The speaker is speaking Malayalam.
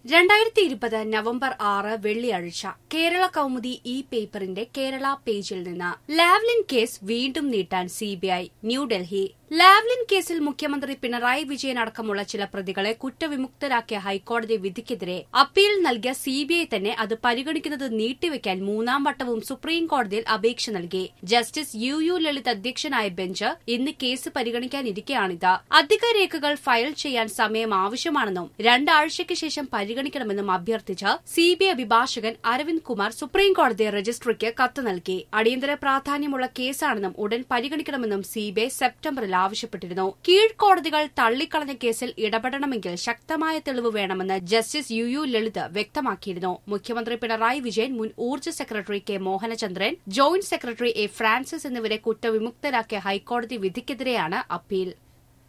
രണ്ടായിരത്തി ഇരുപത് നവംബർ ആറ് വെള്ളിയാഴ്ച കേരള കൗമുദി ഇ പേപ്പറിന്റെ കേരള പേജിൽ നിന്ന് ലാവ്ലിൻ കേസ് വീണ്ടും നീട്ടാൻ സിബിഐ ന്യൂഡൽഹി ലാവ്ലിൻ കേസിൽ മുഖ്യമന്ത്രി പിണറായി വിജയൻ അടക്കമുള്ള ചില പ്രതികളെ കുറ്റവിമുക്തരാക്കിയ ഹൈക്കോടതി വിധിക്കെതിരെ അപ്പീൽ നൽകിയ സിബിഐ തന്നെ അത് പരിഗണിക്കുന്നത് നീട്ടിവെക്കാൻ മൂന്നാം വട്ടവും സുപ്രീം കോടതിയിൽ അപേക്ഷ നൽകി ജസ്റ്റിസ് യു യു ലളിത് അധ്യക്ഷനായ ബെഞ്ച് ഇന്ന് കേസ് പരിഗണിക്കാനിരിക്കെയാണിത് അധിക രേഖകൾ ഫയൽ ചെയ്യാൻ സമയം ആവശ്യമാണെന്നും രണ്ടാഴ്ചയ്ക്ക് ശേഷം പരിഗണിക്കണമെന്നും അഭ്യർത്ഥിച്ച് സിബിഐ അഭിഭാഷകൻ അരവിന്ദ് കുമാർ സുപ്രീം കോടതി രജിസ്ട്രിക്ക് കത്ത് നൽകി അടിയന്തര പ്രാധാന്യമുള്ള കേസാണെന്നും ഉടൻ പരിഗണിക്കണമെന്നും സിബിഐ സെപ്റ്റംബറിൽ ആവശ്യപ്പെട്ടിരുന്നു കീഴ്ക്കോടതികൾ തള്ളിക്കളഞ്ഞ കേസിൽ ഇടപെടണമെങ്കിൽ ശക്തമായ തെളിവ് വേണമെന്ന് ജസ്റ്റിസ് യു യു ലളിത് വ്യക്തമാക്കിയിരുന്നു മുഖ്യമന്ത്രി പിണറായി വിജയൻ മുൻ ഊർജ്ജ secretary K Mohanachandran joint secretary A Francis എന്നിവരെ കുറ്റവിമുക്തരാക്കിയ ഹൈക്കോടതി വിധിക്കെതിരെയാണ് അപ്പീൽ